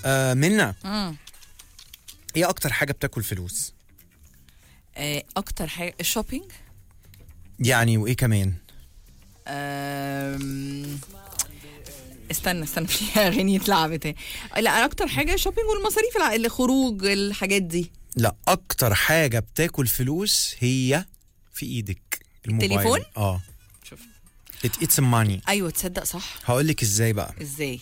آه منا مم. ايه اكتر حاجه بتاكل فلوس آه، اكتر حاجه الشوبينج يعني وايه كمان أم... استنى استنى في اغاني اتلعبت اهي. لا اكتر حاجه شوبينج والمصاريف الع- الخروج الحاجات دي لا اكتر حاجه بتاكل فلوس هي في ايدك الموبايل التليفون؟ اه شوف it eats some money ايوه تصدق صح هقول لك ازاي بقى ازاي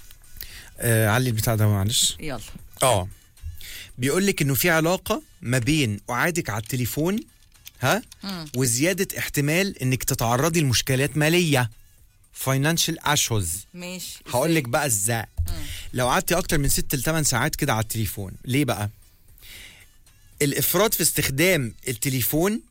آه علي البتاع ده معلش يلا اه بيقول لك انه في علاقه ما بين قعادك على التليفون ها مم. وزياده احتمال انك تتعرضي لمشكلات ماليه financial issues ماشي هقول لك إزاي؟ بقى ازاي لو قعدتي اكتر من 6 ل 8 ساعات كده على التليفون ليه بقى الافراط في استخدام التليفون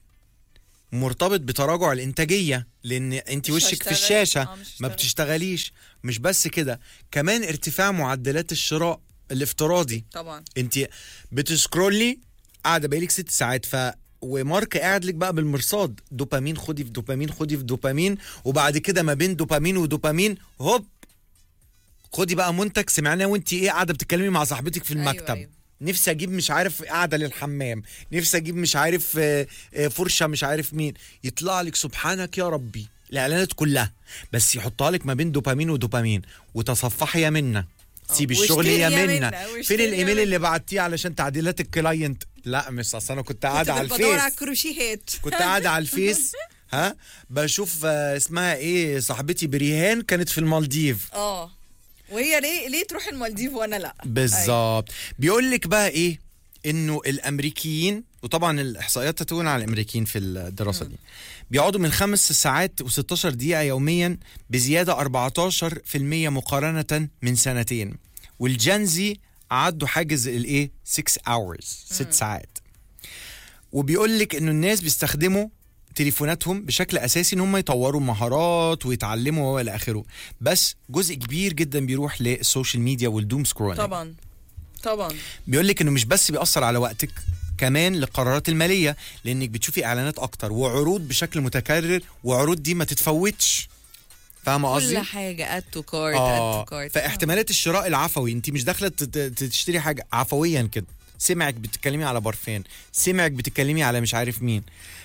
مرتبط بتراجع الانتاجيه لان انت مش وشك في هشتغل. الشاشه آه، مش ما هشتغل. بتشتغليش مش بس كده كمان ارتفاع معدلات الشراء الافتراضي طبعا انت بتسكرولي قاعده بقالك ست ساعات ف ومارك قاعد لك بقى بالمرصاد دوبامين خدي في دوبامين خدي في دوبامين وبعد كده ما بين دوبامين ودوبامين هوب خدي بقى منتج سمعناه وانت ايه قاعده بتتكلمي مع صاحبتك في أيوة، المكتب أيوة. نفسي اجيب مش عارف قاعده للحمام نفسي اجيب مش عارف آه، آه، فرشه مش عارف مين يطلع لك سبحانك يا ربي الاعلانات كلها بس يحطها لك ما بين دوبامين ودوبامين وتصفحي يا منا سيب الشغل واشتري يا يا منا منا، فين واشتري يا الايميل منا. اللي بعتيه علشان تعديلات الكلاينت لا مش اصل انا كنت قاعده على كنت بدور على الفيس الكروشيهات كنت قاعده على الفيس ها بشوف آه، اسمها ايه صاحبتي بريهان كانت في المالديف اه وهي ليه ليه تروح المالديف وانا لا بالظبط بيقول لك بقى ايه انه الامريكيين وطبعا الاحصائيات تتون على الامريكيين في الدراسه دي بيقعدوا من خمس ساعات و16 دقيقه يوميا بزياده 14% مقارنه من سنتين والجنزي عدوا حاجز الايه 6 hours 6 ساعات وبيقول لك انه الناس بيستخدموا تليفوناتهم بشكل اساسي ان هم يطوروا مهارات ويتعلموا والى اخره بس جزء كبير جدا بيروح للسوشيال ميديا والدوم سكرولينج طبعا طبعا بيقول لك انه مش بس بيأثر على وقتك كمان للقرارات الماليه لانك بتشوفي اعلانات اكتر وعروض بشكل متكرر وعروض دي ما تتفوتش فاهمه قصدي؟ كل حاجه اد تو كارت اه اد تو كارت فاحتمالات الشراء العفوي انت مش داخله تت- تت- تشتري حاجه عفويا كده سمعك بتتكلمي على برفان سمعك بتتكلمي على مش عارف مين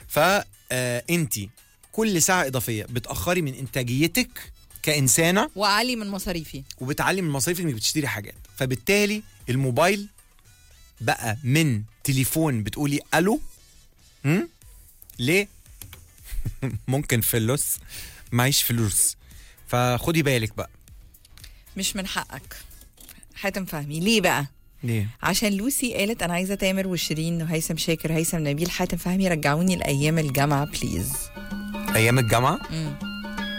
فانت كل ساعه اضافيه بتاخري من انتاجيتك كانسانه وعلي من مصاريفي وبتعلي من مصاريفك انك بتشتري حاجات فبالتالي الموبايل بقى من تليفون بتقولي الو هم؟ ليه ممكن فلوس معيش فلوس فخدي بالك بقى مش من حقك حاتم فهمي ليه بقى ليه عشان لوسي قالت انا عايزه تامر وشيرين وهيثم شاكر هيثم نبيل حاتم فهمي رجعوني لايام الجامعه بليز ايام الجامعه مم.